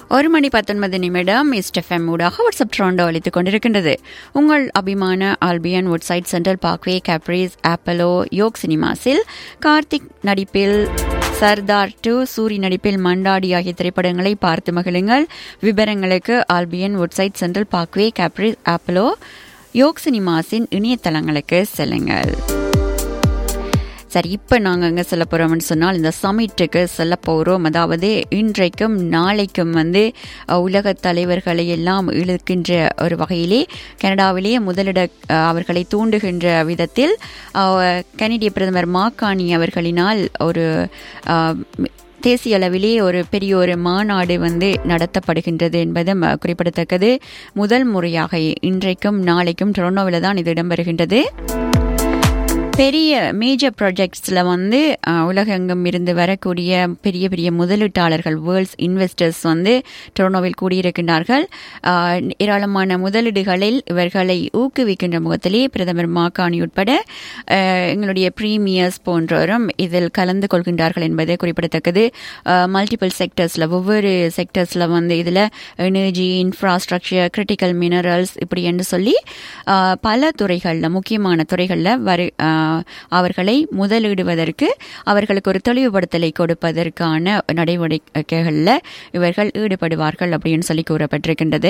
ஒரு மணி பத்தொன்பது நிமிடம் இஸ்டெஃப்எம் ஊடாக வாட்ஸ்அப் ட்ரோண்டோ அளித்துக் கொண்டிருக்கின்றது உங்கள் அபிமான Albion Woodside Central Parkway Caprice Apollo York சினிமாஸில் கார்த்திக் நடிப்பில் சர்தார் டு சூரி நடிப்பில் மண்டாடி ஆகிய திரைப்படங்களை பார்த்து மகிழுங்கள் விவரங்களுக்கு Albion Woodside Central Parkway Caprice Apollo York சினிமாஸின் இணையதளங்களுக்கு செல்லுங்கள் சரி இப்போ நாங்கள் அங்கே செல்ல போகிறோம்னு சொன்னால் இந்த சமிட்டுக்கு செல்ல போகிறோம் அதாவது இன்றைக்கும் நாளைக்கும் வந்து அஹ், உலக தலைவர்களை எல்லாம் இழுக்கின்ற ஒரு வகையிலே கனடாவிலேயே முதலிட அஹ், அவர்களை தூண்டுகின்ற விதத்தில் அஹ், கனடிய பிரதமர் மாக்கானி அவர்களினால் ஒரு அஹ், தேசிய அளவிலே ஒரு பெரிய ஒரு மாநாடு வந்து நடத்தப்படுகின்றது என்பதும் அஹ், குறிப்பிடத்தக்கது முதல் முறையாக இன்றைக்கும் நாளைக்கும் டொரண்டோவில் தான் இது இடம்பெறுகின்றது பெரிய மேஜர் ப்ராஜெக்ட்ஸில் வந்து அஹ், உலகெங்கும் இருந்து வரக்கூடிய பெரிய பெரிய முதலீட்டாளர்கள் வேர்ல்ட்ஸ் இன்வெஸ்டர்ஸ் வந்து டொரண்டோவில் கூடியிருக்கின்றார்கள் அஹ், ஏராளமான முதலீடுகளில் இவர்களை ஊக்குவிக்கின்ற முகத்திலே பிரதமர் மாகாணி உட்பட அஹ், எங்களுடைய பிரீமியர்ஸ் போன்றோரும் இதில் கலந்து கொள்கின்றார்கள் என்பது குறிப்பிடத்தக்கது மல்டிபிள் செக்டர்ஸில் ஒவ்வொரு செக்டர்ஸில் வந்து இதில் எனர்ஜி இன்ஃப்ராஸ்ட்ரக்சர் கிரிட்டிக்கல் மினரல்ஸ் இப்படி என்று சொல்லி அஹ், பல துறைகளில் முக்கியமான துறைகளில் வரு அஹ், அவர்களை முதலிடுவதற்கு அவர்களுக்கு ஒரு தெளிவுபடுத்தலை கொடுப்பதற்கான நடவடிக்கைகளில் இவர்கள் ஈடுபடுவார்கள் அப்படின்னு சொல்லி கூறப்பட்டிருக்கின்றது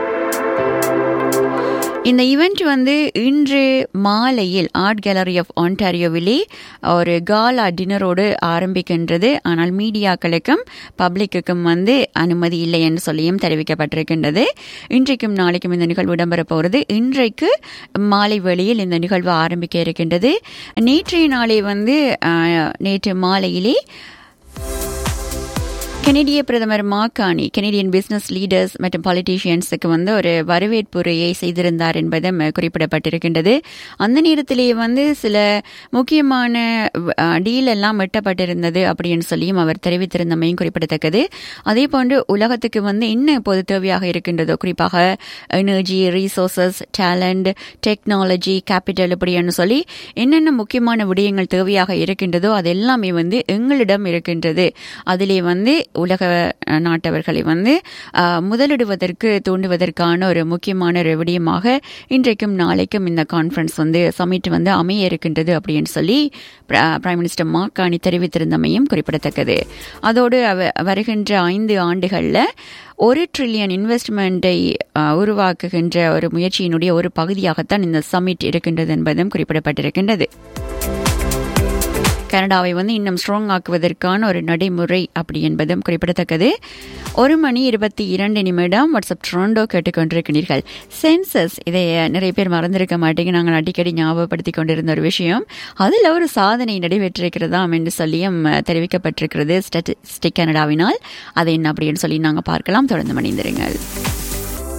இந்த ஈவெண்ட் வந்து இன்று மாலையில் ஆர்ட் கேலரி ஆஃப் ஆன்டாரியோவிலே ஒரு காலா டின்னரோடு ஆரம்பிக்கின்றது ஆனால் மீடியாக்களுக்கும் பப்ளிக்குக்கும் வந்து அனுமதி இல்லை என்று சொல்லியும் தெரிவிக்கப்பட்டிருக்கின்றது இன்றைக்கும் நாளைக்கும் இந்த நிகழ்வு இடம்பெறப் போகிறது இன்றைக்கு மாலை வேளையில் இந்த நிகழ்வு ஆரம்பிக்க இருக்கின்றது நேற்றைய நாளை வந்து ஆஹ், நேற்று மாலையிலே கெனடிய பிரதமர் மாக்கானி கெனடியன் பிசினஸ் லீடர்ஸ் மற்றும் பாலிட்டிஷியன்ஸுக்கு வந்து ஒரு வரவேற்புரையை செய்திருந்தார் என்பதும் குறிப்பிடப்பட்டிருக்கின்றது அந்த நேரத்திலேயே வந்து சில முக்கியமான டீல் எல்லாம் எட்டப்பட்டிருந்தது அப்படின்னு சொல்லியும் அவர் தெரிவித்திருந்தமையும் குறிப்பிடத்தக்கது அதே போன்று உலகத்துக்கு வந்து என்ன இப்போது தேவையாக இருக்கின்றதோ குறிப்பாக energy resources talent technology capital இப்படின்னு சொல்லி என்னென்ன முக்கியமான விடயங்கள் தேவையாக இருக்கின்றதோ அது எல்லாமே வந்து எங்களிடம் இருக்கின்றது அதிலே வந்து உலக அஹ், நாட்டவர்களை வந்து அஹ், முதலிடுவதற்கு தூண்டுவதற்கான ஒரு முக்கியமான ஒரு விடயமாக இன்றைக்கும் நாளைக்கும் இந்த கான்ஃபரன்ஸ் வந்து சமிட் வந்து அமைய இருக்கின்றது அப்படின்னு சொல்லி பிர- பிரைம் மினிஸ்டர் மாக்காணி தெரிவித்திருந்தமையும் குறிப்பிடத்தக்கது அதோடு அவ- வருகின்ற ஐந்து ஆண்டுகளில் ஒரு ட்ரில்லியன் இன்வெஸ்ட்மெண்ட்டை அஹ், உருவாக்குகின்ற ஒரு முயற்சியினுடைய ஒரு பகுதியாகத்தான் இந்த சமிட் இருக்கின்றது என்பதும் குறிப்பிடப்பட்டிருக்கின்றது கனடாவை வந்து இன்னும் ஸ்ட்ராங் ஆக்குவதற்கான ஒரு நடைமுறை அப்படி என்பதும் குறிப்பிடத்தக்கது ஒரு மணி இருபத்தி இரண்டு நிமிடம் வாட்ஸ்அப் ட்ரோண்டோ கேட்டுக்கொண்டிருக்கிறீர்கள் சென்சஸ் இதை நிறைய பேர் மறந்திருக்க மாட்டேங்க நாங்கள் அடிக்கடி ஞாபகப்படுத்தி கொண்டிருந்த ஒரு விஷயம் அதில் ஒரு சாதனை நடைபெற்றிருக்கிறதாம் என்று சொல்லியும் அஹ், தெரிவிக்கப்பட்டிருக்கிறது ஸ்டாட்டிஸ்டிக் கனடாவினால் அதை என்ன அப்படின்னு சொல்லி நாங்கள் பார்க்கலாம் தொடர்ந்து மணிந்திருங்கள்